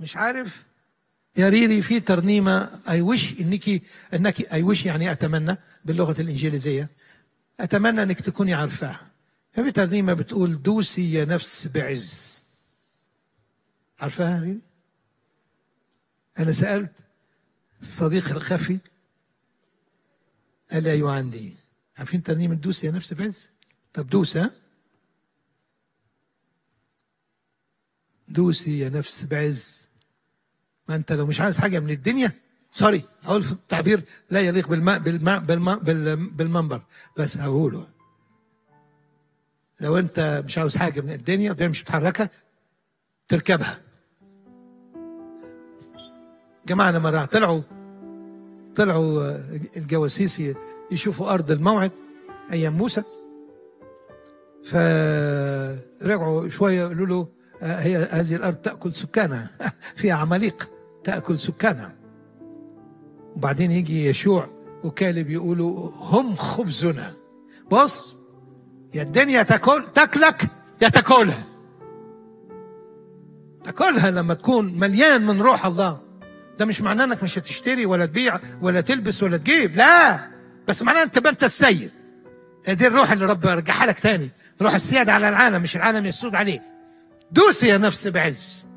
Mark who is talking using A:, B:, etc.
A: مش عارف يا ريري في ترنيمة اي وش انك انك اي وش يعني اتمنى باللغة الانجليزية اتمنى انك تكوني عارفاها في ترنيمة بتقول دوسي يا نفس بعز عارفاها يا ريري انا سألت الصديق الخفي قال لي ايوه عندي عارفين ترنيمة دوسي يا نفس بعز طب دوس ها دوسي يا نفس بعز ما انت لو مش عايز حاجه من الدنيا سوري هقول في التعبير لا يليق بالما بالما بالما بال- بالمنبر بس هقوله لو انت مش عاوز حاجه من الدنيا والدنيا مش متحركه تركبها جماعه لما راح طلعوا طلعوا آه، الجواسيس يشوفوا ارض الموعد ايام موسى فرجعوا شويه يقولوا له آه، هي هذه الارض تاكل سكانها فيها عماليق تاكل سكانها وبعدين يجي يشوع وكالب يقولوا هم خبزنا بص يا الدنيا تاكل تاكلك يا تاكلها تاكلها لما تكون مليان من روح الله ده مش معناه انك مش هتشتري ولا تبيع ولا تلبس ولا تجيب لا بس معناه انت تبقى انت السيد هي دي الروح اللي رب رجعها لك تاني روح السيادة على العالم مش العالم يسود عليك دوسي يا نفس بعز